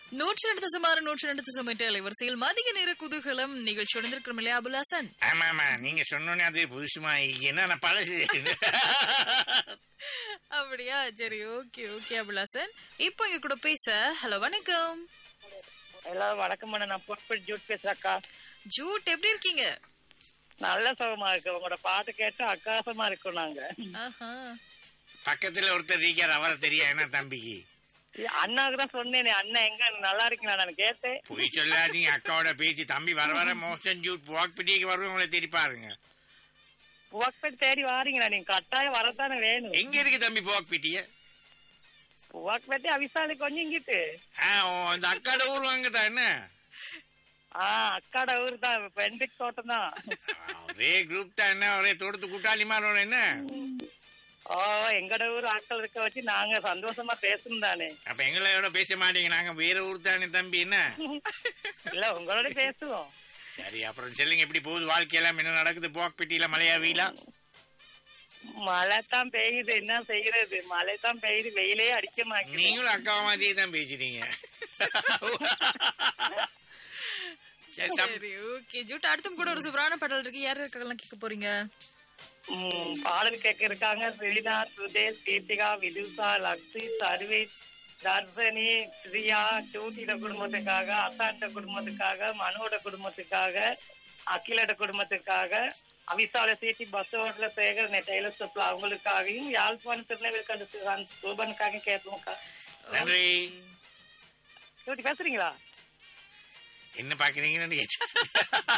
நூற்றி ரெண்டு சுமார் நூற்றி ரெண்டு சுமட்டு அலைவரிசையில் மதிய நேர குதூகலம் நிகழ்ச்சி உடந்திருக்கிறோம் இல்லையா அபுல்லாசன் ஆமா ஆமா நீங்க சொன்னோன்னே அது புதுசுமா என்ன நான் பழசு அப்படியா சரி ஓகே ஓகே அபுல்லாசன் இப்போ இங்க கூட பேச ஹலோ வணக்கம் எல்லாரும் வணக்கம் பண்ண நான் புஷ்பட் ஜூட் பேசுறக்கா ஜூட் எப்படி இருக்கீங்க நல்ல சுகமா இருக்கு உங்களோட பாட்டு கேட்டு அக்காசமா இருக்கோம் நாங்க ஆஹா பக்கத்துல ஒருத்தர் இருக்கார் அவரை தெரியா என்ன தம்பிக்கு அண்ணாவுக்கு தான் சொன்னேனே அண்ணன் எங்க நல்லா இருக்கீங்களா நான் கேட்டேன் போய் சொல்லாதீங்க அக்காவோட பேச்சு தம்பி வர வர மோஸ்டன் ஜூட் வாக் பிடிக்கு வருவோம் உங்களை தேடி பாருங்க புவாக்பேட் தேடி வாரீங்களா நீங்க கட்டாயம் வரத்தானே வேணும் எங்க இருக்கு தம்பி போக் பிட்டிய புவாக்பேட்டே அவிசாலி கொஞ்சம் இங்கிட்டு ஆ ஓ, அந்த அக்காட ஊர் வாங்கதான் என்ன ஆஹ் அக்காட ஊர் தான் பெண்டிக் தோட்டம் தான் ஆ, ஒரே குரூப் தான் என்ன ஒரே தோட்டத்து கூட்டாளி மாதிரி என்ன ஓ எங்கட ஊர் ஆட்கள் இருக்க வச்சு நாங்க சந்தோஷமா பேசணும் தானே அப்ப எங்களோட பேச மாட்டீங்க நாங்க வேற ஊர் தானே தம்பி என்ன இல்ல உங்களோட பேசுவோம் சரி அப்புறம் சொல்லுங்க எப்படி போகுது வாழ்க்கையெல்லாம் என்ன நடக்குது போக் பெட்டியில மழையா வெயிலா மழை தான் பெய்யுது என்ன செய்யறது மழை தான் பெய்யுது வெயிலே அடிக்க மாட்டேங்குது நீங்களும் அக்கா மாதிரியே தான் பேசுறீங்க சரி, சப்- சரி ஓகே ஜூட் அடுத்தும் கூட ஒரு சூப்பரான பாடல் இருக்கு யார் இருக்கலாம் கேட்க போறீங்க ம், பாடல் கேட்க இருக்காங்க ஸ்ரீனா சுதேஷ் கீர்த்திகா விதுஷா லக்ஷி சர்வீஸ் தர்ஷனி பிரியா ஜோதிட குடும்பத்துக்காக அசாண்ட குடும்பத்துக்காக மனோட குடும்பத்துக்காக அகிலோட குடும்பத்துக்காக அவிசால சீட்டி பஸ் ஓட்டல சேகர் டெய்லர் ஸ்டெப்ல அவங்களுக்காகவும் யாழ்ப்பாணம் திருநெல்வேலிக்கு அந்த சோபனுக்காக கேட்போம்க்கா நன்றி ஜோதி பேசுறீங்களா என்ன பாக்குறீங்கன்னு கேட்டு